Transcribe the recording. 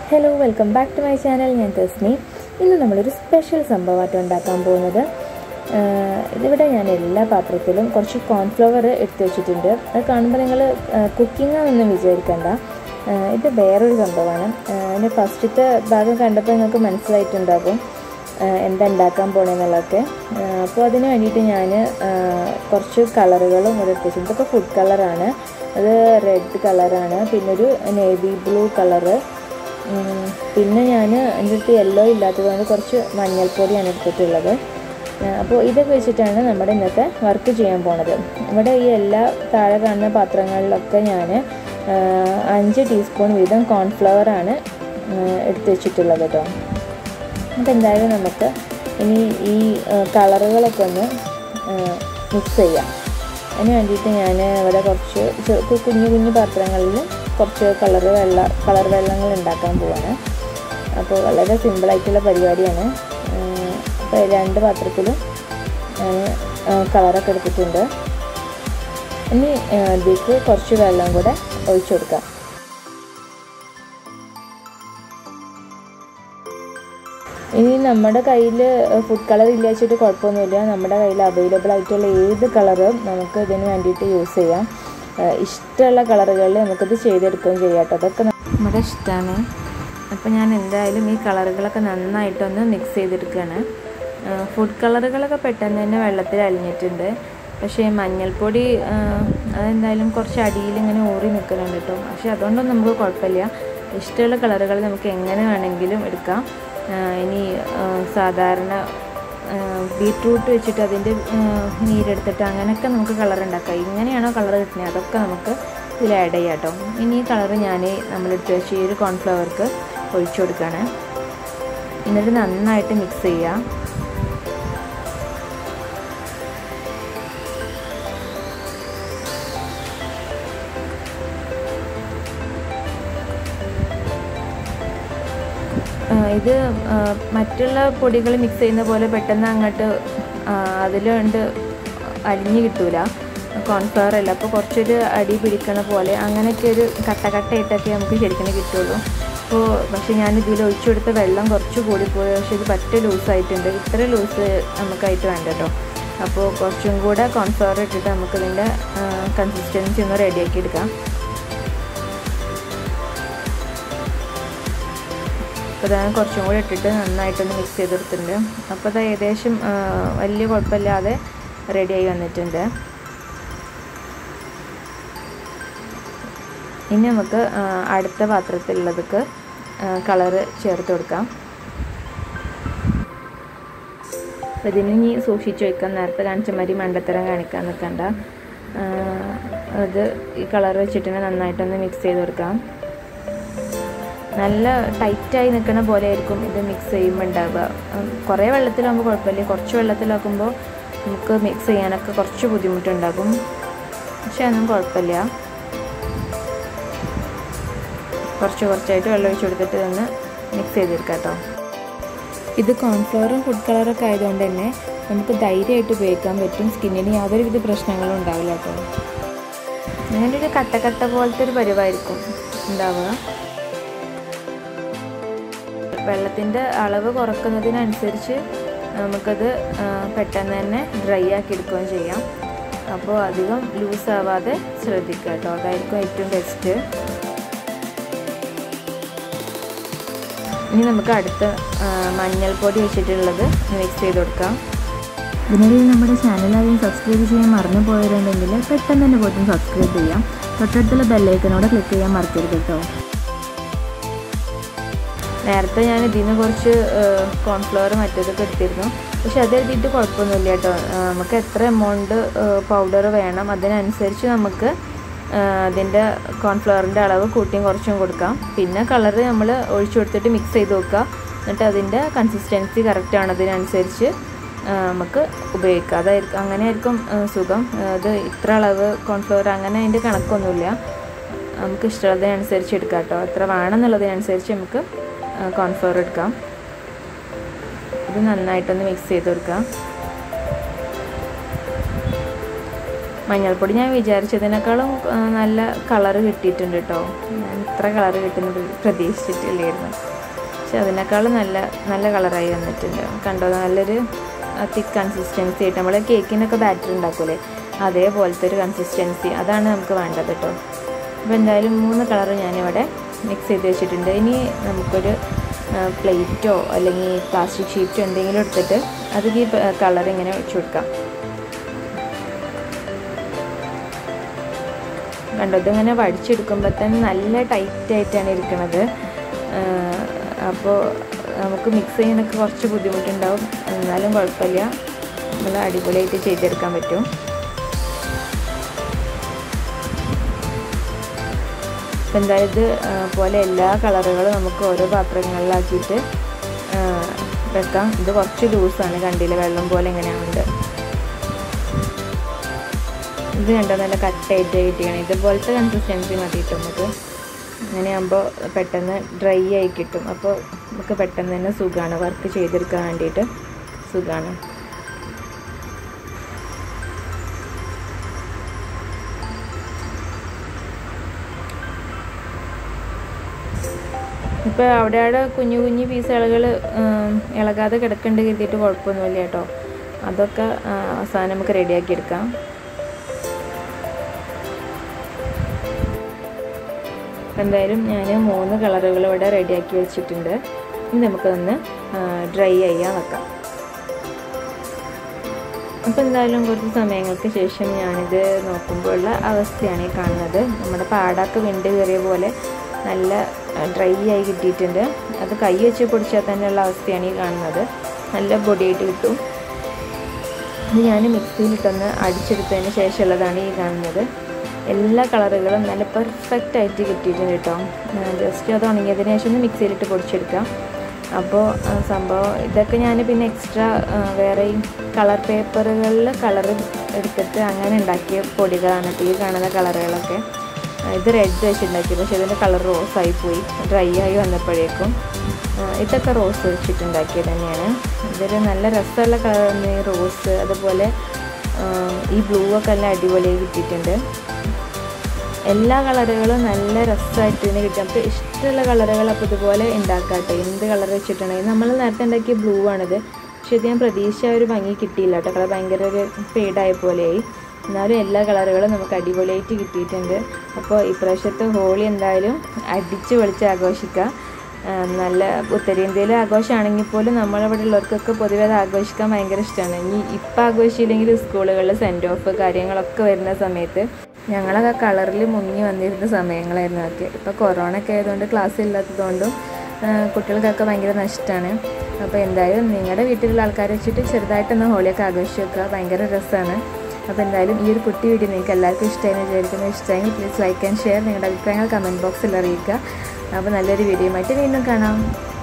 hello welcome back to my channel ഞാൻ തസ്മി ഇന്ന് നമ്മളൊരു സ്പെഷ്യൽ സംഭവമായിട്ട് ഉണ്ടാക്കാൻ പോകുന്നത് ആഹ് ഇതിവിടെ ഞാൻ എല്ലാ പാത്രത്തിലും കുറച്ച് കോൺഫ്ലവർ എടുത്തു വെച്ചിട്ടുണ്ട് അത് കാണുമ്പോൾ നിങ്ങൾ കുക്കിംഗ് ആണെന്നും വിചാരിക്കണ്ട ആഹ് ഇത് വേറൊരു സംഭവമാണ് ആഹ് അതിൻ്റെ ഫസ്റ്റത്തെ ഭാഗം കണ്ടപ്പോൾ നിങ്ങൾക്ക് മനസ്സിലായിട്ടുണ്ടാകും ആഹ് എന്താ ഉണ്ടാക്കാൻ പോണെന്നുള്ളതൊക്കെ ആഹ് അപ്പോൾ അതിന് വേണ്ടിയിട്ട് ഞാൻ കുറച്ച് കളറുകളും ഇവിടെ എടുത്ത് വെച്ചിട്ടുണ്ട് ഇതൊക്കെ ഫുഡ് കളറാണ് അത് റെഡ് കളറാണ് പിന്നെ ഒരു നേവി ബ്ലൂ കളറ് ഉം, പിന്നെ ഞാൻ എൻ്റെ അടുത്ത് യെല്ലോ ഇല്ലാത്തതുകൊണ്ട് കുറച്ച് മഞ്ഞൾപ്പൊടിയാണ് എടുത്തിട്ടുള്ളത് ആ, അപ്പോൾ ഇതൊക്കെ വെച്ചിട്ടാണ് നമ്മുടെ ഇന്നത്തെ വർക്ക് ചെയ്യാൻ പോണത് ഇവിടെ ഈ എല്ലാ താഴെ കാണുന്ന പാത്രങ്ങളിലൊക്കെ ഞാൻ അഞ്ച് ടീസ്പൂൺ വീതം കോൺഫ്ലവർ ആണ് എടുത്ത് വെച്ചിട്ടുള്ളത് കേട്ടോ അപ്പോൾ എന്തായാലും നമുക്ക് ഇനി ഈ കളറുകളൊക്കെ ഒന്ന് മിക്സ് ചെയ്യാം അതിന് വേണ്ടിയിട്ട് ഞാൻ ഇവിടെ കുറച്ച് ചെ- കു- കുഞ്ഞു കുഞ്ഞു പാത്രങ്ങളിൽ കുറച്ച് കളർ വെള്ള കളർ വെള്ളങ്ങൾ ഉണ്ടാക്കാൻ പോവാണ് അപ്പോൾ വളരെ സിമ്പിളായിട്ടുള്ള പരിപാടിയാണ് അപ്പോൾ രണ്ട് പാത്രത്തിലും ഞാൻ കളറൊക്കെ എടുത്തിട്ടുണ്ട് ഇനി ആ, ഇതിലേക്ക് കുറച്ച് വെള്ളം കൂടെ ഒഴിച്ചു കൊടുക്കാം ഇനി നമ്മുടെ കയ്യിൽ ഫുഡ് കളർ ഇല്ല വെച്ചിട്ട് കുഴപ്പമൊന്നുമില്ല നമ്മുടെ കയ്യിൽ അവൈലബിൾ ആയിട്ടുള്ള ഏത് കളറും നമുക്ക് ഇതിന് വേണ്ടിയിട്ട് യൂസ് ചെയ്യാം ഏഹ് ഇഷ്ടമുള്ള കളറുകളിൽ നമുക്കിത് ചെയ്തെടുക്കുകയും ചെയ്യാം കേട്ടോ അതൊക്കെ നമ്മുടെ ഇഷ്ടമാണ് അപ്പോൾ ഞാൻ എന്തായാലും ഈ കളറുകളൊക്കെ നന്നായിട്ടൊന്ന് മിക്സ് ചെയ്തെടുക്കുകയാണ് ഫുഡ് കളറുകളൊക്കെ പെട്ടെന്ന് തന്നെ വെള്ളത്തിൽ അലിഞ്ഞിട്ടുണ്ട് പക്ഷേ മഞ്ഞൾപ്പൊടി ഏഹ് അതെന്തായാലും കുറച്ച് അടിയിൽ ഇങ്ങനെ ഊറി നിൽക്കുന്നുണ്ട് കേട്ടോ പക്ഷേ അതുകൊണ്ടൊന്നും നമുക്ക് കുഴപ്പമില്ല ഇഷ്ടമുള്ള കളറുകൾ നമുക്ക് എങ്ങനെ വേണമെങ്കിലും എടുക്കാം ആഹ് ഇനി ആഹ് സാധാരണ ബീട്രൂട്ട് വെച്ചിട്ട് അതിൻ്റെ ആഹ് നീരെടുത്തിട്ട് അങ്ങനെയൊക്കെ നമുക്ക് കളർ ഉണ്ടാക്കാം ഇങ്ങനെയാണോ കളർ കിട്ടുന്നത് അതൊക്കെ നമുക്ക് ഇതിൽ ആഡ് ചെയ്യാം കേട്ടോ ഇനി ഈ കളർ ഞാൻ നമ്മളെടുത്ത് വെച്ച് ഈ ഒരു കോൺഫ്ലവർക്ക് ഒഴിച്ചു കൊടുക്കുകയാണ് എന്നിട്ട് നന്നായിട്ട് മിക്സ് ചെയ്യാം ആ, ഇത് ആ, മറ്റുള്ള പൊടികൾ മിക്സ് ചെയ്യുന്ന പോലെ പെട്ടെന്ന് അങ്ങോട്ട് അതിലുണ്ട് അലിഞ്ഞ് കിട്ടൂല കോൺഫ്ലവർ അല്ല അപ്പോൾ കുറച്ചൊരു അടി പിടിക്കണ പോലെ അങ്ങനെയൊക്കെ ഒരു കട്ട കട്ടയിട്ടൊക്കെ നമുക്ക് ശരിക്കും കിട്ടുള്ളൂ അപ്പോൾ പക്ഷേ ഞാൻ ഇതിൽ ഒഴിച്ചു കൊടുത്ത വെള്ളം കുറച്ച് കൂടിപ്പോയി പക്ഷേ ഇത് പറ്റ ലൂസായിട്ടുണ്ട് ഇത്ര ലൂസ് നമുക്കായിട്ട് വേണ്ട കേട്ടോ അപ്പോൾ കുറച്ചും കൂടെ കോൺഫ്ലവർ ഇട്ടിട്ട് നമുക്കിതിൻ്റെ കൺസിസ്റ്റൻസി ഒന്ന് റെഡിയാക്കി എടുക്കാം അപ്പോൾ ഞാൻ കുറച്ചും കൂടി ഇട്ടിട്ട് നന്നായിട്ടൊന്ന് മിക്സ് ചെയ്തെടുത്തിട്ടുണ്ട് അപ്പോൾ അത് ഏകദേശം ആ, വലിയ കുഴപ്പമില്ലാതെ റെഡിയായി വന്നിട്ടുണ്ട് ഇനി നമുക്ക് ആ, അടുത്ത പാത്രത്തിലുള്ളതൊക്കെ കളറ് ചേർത്ത് കൊടുക്കാം അപ്പോൾ ഇതിന് ഇനി സൂക്ഷിച്ച് വയ്ക്കാം നേരത്തെ കാണിച്ച മാതിരി മണ്ടത്തരം കാണിക്കാൻ നിൽക്കണ്ട ആ, അത് ഈ കളർ വെച്ചിട്ട് തന്നെ നന്നായിട്ടൊന്ന് മിക്സ് ചെയ്ത് കൊടുക്കാം നല്ല ടൈറ്റായി നിൽക്കുന്ന പോലെ ആയിരിക്കും ഇത് മിക്സ് ചെയ്യുമ്പോൾ ഉണ്ടാവുക ഉം, കുറേ വെള്ളത്തിലാകുമ്പോൾ കുഴപ്പമില്ല കുറച്ച് വെള്ളത്തിലാക്കുമ്പോൾ നമുക്ക് മിക്സ് ചെയ്യാനൊക്കെ കുറച്ച് ബുദ്ധിമുട്ടുണ്ടാകും പക്ഷെ അതൊന്നും കുഴപ്പമില്ല കുറച്ച് കുറച്ചായിട്ട് വെള്ളം ഒഴിച്ച് കൊടുത്തിട്ട് ഒന്ന് മിക്സ് ചെയ്തെടുക്കാം കേട്ടോ ഇത് കോൺഫ്ലവറും ഫുഡ് കളറൊക്കെ ആയതുകൊണ്ട് തന്നെ നമുക്ക് ധൈര്യമായിട്ട് ഉപയോഗിക്കാൻ പറ്റും സ്കിന്നിന് യാതൊരുവിധ പ്രശ്നങ്ങളും ഉണ്ടാവില്ല കേട്ടോ അങ്ങനെ ഒരു കട്ടക്കട്ട പോലത്തെ ഒരു പരിവായിരിക്കും ഉണ്ടാവുക വെള്ളത്തിൻ്റെ അളവ് കുറക്കുന്നതിനനുസരിച്ച് നമുക്കത് ആ, പെട്ടെന്ന് തന്നെ ഡ്രൈ ആക്കി എടുക്കുകയും ചെയ്യാം അപ്പോൾ അധികം ലൂസ് ആവാതെ ശ്രദ്ധിക്കുക കേട്ടോ അതായിരിക്കും ഏറ്റവും ബെസ്റ്റ് ഇനി നമുക്ക് അടുത്ത ആ, മഞ്ഞൾപ്പൊടി വെച്ചിട്ടുള്ളത് മിക്സ് ചെയ്ത് കൊടുക്കാം ഇതിനിടയിൽ നമ്മുടെ ചാനൽ ആദ്യം സബ്സ്ക്രൈബ് ചെയ്യാൻ മറന്നു പോയവരുണ്ടെങ്കിൽ പെട്ടെന്ന് തന്നെ പോയിട്ടും സബ്സ്ക്രൈബ് ചെയ്യാം തൊട്ടടുത്തുള്ള ബെല്ലൈക്കനോടെ ക്ലിക്ക് ചെയ്യാൻ മറക്കരുത് കേട്ടോ നേരത്തെ ഞാൻ ഇതിന് കുറച്ച് കോൺഫ്ലവർ മറ്റേതൊക്കെ എടുത്തിരുന്നു പക്ഷെ അത് എഴുതിയിട്ട് കുഴപ്പമൊന്നുമില്ല കേട്ടോ ആ, നമുക്ക് എത്ര എമൗണ്ട് പൗഡർ വേണം അതിനനുസരിച്ച് നമുക്ക് ആ, അതിൻ്റെ കോൺഫ്ലവറിൻ്റെ അളവ് കൂട്ടിയും കുറച്ചും കൊടുക്കാം പിന്നെ കളറ് നമ്മൾ ഒഴിച്ചു കൊടുത്തിട്ട് മിക്സ് ചെയ്ത് നോക്കുക എന്നിട്ട് അതിൻ്റെ കൺസിസ്റ്റൻസി കറക്റ്റ് ആണതിനനുസരിച്ച് ആ, നമുക്ക് ഉപയോഗിക്കാം അതായിരിക്കും അങ്ങനെ ആയിരിക്കും ആ, സുഖം ആ, അത് ഇത്ര അളവ് കോൺഫ്ലവർ അങ്ങനെ അതിൻ്റെ കണക്കൊന്നുമില്ല നമുക്ക് ഇഷ്ടമുള്ളതിനനുസരിച്ച് എടുക്കാം കേട്ടോ എത്ര വേണമെന്നുള്ളതിനനുസരിച്ച് നമുക്ക് കോൺഫ്ലവർ എടുക്കാം ഇത് നന്നായിട്ടൊന്ന് മിക്സ് ചെയ്ത് കൊടുക്കാം മഞ്ഞൾപ്പൊടി ഞാൻ വിചാരിച്ചതിനേക്കാളും ആ, നല്ല കളറ് കിട്ടിയിട്ടുണ്ട് കേട്ടോ ഞാൻ ഇത്ര കളറ് കിട്ടുന്ന പ്ര- പ്രതീക്ഷിച്ചിട്ടില്ലായിരുന്നു പക്ഷെ അതിനേക്കാളും നല്ല നല്ല കളറായി വന്നിട്ടുണ്ട് കണ്ടോ നല്ലൊരു തിക്ക് കൺസിസ്റ്റൻസി ആയിട്ട് നമ്മൾ കേക്കിനൊക്കെ ബാറ്റർ ഉണ്ടാക്കൂലേ അതേപോലത്തെ ഒരു കൺസിസ്റ്റൻസി അതാണ് നമുക്ക് വേണ്ടത് കേട്ടോ അപ്പോൾ എന്തായാലും മൂന്ന് കളറ് ഞാനിവിടെ മിക്സ് ചെയ്ത് വെച്ചിട്ടുണ്ട് ഇനി നമുക്കൊരു പ്ലേറ്റോ അല്ലെങ്കിൽ പ്ലാസ്റ്റിക് ഷീറ്റോ എന്തെങ്കിലും എടുത്തിട്ട് അതിൽ ഈ കളർ ഇങ്ങനെ ഒഴിച്ചു കൊടുക്കാം കണ്ടോ ഇതിങ്ങനെ വടിച്ചെടുക്കുമ്പോൾ തന്നെ നല്ല ടൈറ്റ് ആയിട്ടാണ് ഇരിക്കുന്നത് അപ്പോൾ നമുക്ക് മിക്സ് ചെയ്യാനൊക്കെ കുറച്ച് ബുദ്ധിമുട്ടുണ്ടാവും എന്നാലും കുഴപ്പമില്ല നല്ല അടിപൊളിയായിട്ട് ചെയ്തെടുക്കാൻ പറ്റും അപ്പോൾ എന്തായാലും ഇത് ആ, പോലെ എല്ലാ കളറുകളും നമുക്ക് ഓരോ പാത്രങ്ങളിലാക്കിയിട്ട് ആ, വെക്കാം ഇത് കുറച്ച് ലൂസാണ് കണ്ടില്ല വെള്ളം പോലെ എങ്ങനെയാണുണ്ട് ഇത് കണ്ടോ നല്ല കട്ടായിട്ട് കിട്ടിയാണ് ഇതുപോലത്തെ കൺസിസ്റ്റൻസി മതി കേട്ടോ നമുക്ക് അങ്ങനെയാകുമ്പോൾ പെട്ടെന്ന് ഡ്രൈ ആയി കിട്ടും അപ്പോൾ നമുക്ക് പെട്ടെന്ന് തന്നെ സുഖമാണ് വർക്ക് ചെയ്തെടുക്കാൻ വേണ്ടിയിട്ട് സുഖമാണ് ഇപ്പോൾ അവിടെ അവിടെ കുഞ്ഞു കുഞ്ഞു പീസുകൾ ഇളകാതെ കിടക്കേണ്ട കരുതിയിട്ട് കുഴപ്പമൊന്നുമില്ല കേട്ടോ അതൊക്കെ ആ, അവസാനം നമുക്ക് റെഡിയാക്കി എടുക്കാം എന്തായാലും ഞാൻ മൂന്ന് കളറുകൾ ഇവിടെ റെഡിയാക്കി വെച്ചിട്ടുണ്ട് ഇനി നമുക്കൊന്ന് ഡ്രൈ ചെയ്യാൻ വെക്കാം അപ്പോൾ എന്തായാലും കുറച്ച് സമയങ്ങൾക്ക് ശേഷം ഞാനിത് നോക്കുമ്പോഴുള്ള അവസ്ഥയാണ് ഈ കാണുന്നത് നമ്മുടെ പാടാക്ക് വിണ്ട് കയറിയ പോലെ നല്ല ഡ്രൈ ആയി കിട്ടിയിട്ടുണ്ട് അത് കൈ വെച്ച് പൊടിച്ചാൽ തന്നെയുള്ള അവസ്ഥയാണ് ഈ കാണുന്നത് നല്ല പൊടിയായിട്ട് കിട്ടും ഇത് ഞാൻ മിക്സിയിലിട്ടൊന്ന് അടിച്ചെടുത്തതിന് ശേഷമുള്ളതാണ് ഈ കാണുന്നത് എല്ലാ കളറുകളും നല്ല പെർഫെക്റ്റ് ആയിട്ട് കിട്ടിയിട്ടുണ്ട് കേട്ടോ ജസ്റ്റ് അത് ഉണങ്ങിയതിന് ശേഷം ഒന്ന് മിക്സിയിലിട്ട് പൊടിച്ചെടുക്കാം അപ്പോൾ ആ, സംഭവം ഇതൊക്കെ ഞാൻ പിന്നെ എക്സ്ട്രാ വേറെ ഈ കളർ പേപ്പറുകളിൽ കളർ എടുത്തിട്ട് അങ്ങനെ ഉണ്ടാക്കിയ പൊടികളാണ് ഇപ്പോൾ ഈ കാണുന്ന കളറുകളൊക്കെ ആ, ഇത് റെഡ് വെച്ചുണ്ടാക്കി പക്ഷേ ഇതിൻ്റെ കളർ റോസ് ആയിപ്പോയി ഡ്രൈ ആയി വന്നപ്പോഴേക്കും ആ, ഇതൊക്കെ റോസ് വെച്ചിട്ടുണ്ടാക്കിയത് തന്നെയാണ് ഇതൊരു നല്ല രസമുള്ള കളർ ഈ റോസ് അതുപോലെ ആ, ഈ ബ്ലൂ ഒക്കെ നല്ല അടിപൊളിയായി കിട്ടിയിട്ടുണ്ട് എല്ലാ കളറുകളും നല്ല രസമായിട്ട് ഇതിന് കിട്ടും അപ്പോൾ ഇഷ്ടമുള്ള കളറുകൾ അപ്പോൾ ഇതുപോലെ ഉണ്ടാക്കാട്ടെ എന്ത് കളർ വെച്ചിട്ടുണ്ടെങ്കിൽ നമ്മൾ നേരത്തെ ഉണ്ടാക്കിയ ബ്ലൂ ആണിത് പക്ഷേ ഇത് ഞാൻ പ്രതീക്ഷ ഒരു ഭംഗി കിട്ടിയില്ല കേട്ടോ കളർ ഭയങ്കര ഒരു ഫെയ്ഡായ പോലെയായി എന്നാലും എല്ലാ കളറുകളും നമുക്ക് അടിപൊളിയായിട്ട് കിട്ടിയിട്ടുണ്ട് അപ്പോൾ ഇപ്രാവശ്യത്തെ ഹോളി എന്തായാലും അടിച്ച് പൊളിച്ച് ആഘോഷിക്കുക ആ, നല്ല ഉത്തരേന്ത്യയിലെ ആഘോഷമാണെങ്കിൽ പോലും നമ്മളിവിടെ ഉള്ളവർക്കൊക്കെ പൊതുവെ അത് ആഘോഷിക്കാൻ ഭയങ്കര ഇഷ്ടമാണ് ഇനി ഇപ്പം ആഘോഷിച്ചില്ലെങ്കിൽ സ്കൂളുകളിൽ സെൻഡ് ഓഫ് കാര്യങ്ങളൊക്കെ വരുന്ന സമയത്ത് ഞങ്ങളൊക്കെ കളറിൽ മുങ്ങി വന്നിരുന്ന സമയങ്ങളായിരുന്നു അതൊക്കെ ഇപ്പോൾ കൊറോണ ഒക്കെ ആയതുകൊണ്ട് ക്ലാസ് ഇല്ലാത്തതുകൊണ്ടും ആ, കുട്ടികൾക്കൊക്കെ ഭയങ്കര നഷ്ടമാണ് അപ്പോൾ എന്തായാലും നിങ്ങളുടെ വീട്ടിലുള്ള ആൾക്കാരെ വെച്ചിട്ട് ചെറുതായിട്ടൊന്ന് ഹോളിയൊക്കെ ആഘോഷിച്ച് വെക്കുക ഭയങ്കര രസമാണ് അപ്പോൾ എന്തായാലും ഈ ഒരു കുട്ടി വീഡിയോ നിങ്ങൾക്ക് എല്ലാവർക്കും ഇഷ്ടമായി വിചാരിക്കുന്നു ഇഷ്ടമെങ്കിൽ പ്ലീസ് ലൈക്ക് ആൻഡ് ഷെയർ നിങ്ങളുടെ അഭിപ്രായങ്ങൾ കമൻറ്റ് ബോക്സിൽ അറിയിക്കുക അപ്പോൾ നല്ലൊരു വീഡിയോ ആയിട്ട് വീണ്ടും കാണാം